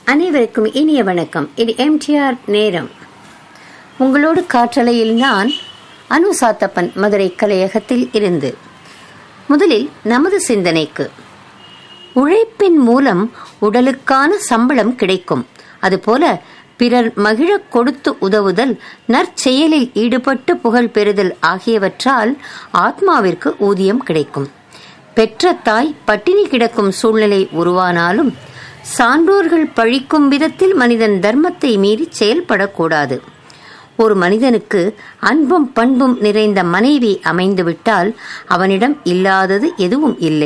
அனைவருக்கும் இனிய வணக்கம் இது எம்டிஆர் நேரம் உங்களோடு காற்றலையில் நான் அனு சாத்தப்பன் மதுரை கலையகத்தில் இருந்து முதலில் நமது சிந்தனைக்கு உழைப்பின் மூலம் உடலுக்கான சம்பளம் கிடைக்கும் அதுபோல பிறர் மகிழக் கொடுத்து உதவுதல் நற்செயலில் ஈடுபட்டு புகழ் பெறுதல் ஆகியவற்றால் ஆத்மாவிற்கு ஊதியம் கிடைக்கும் பெற்ற தாய் பட்டினி கிடக்கும் சூழ்நிலை உருவானாலும் சான்றோர்கள் பழிக்கும் விதத்தில் மனிதன் தர்மத்தை மீறி செயல்படக்கூடாது ஒரு மனிதனுக்கு அன்பும் பண்பும் நிறைந்த மனைவி அமைந்துவிட்டால் அவனிடம் இல்லாதது எதுவும் இல்லை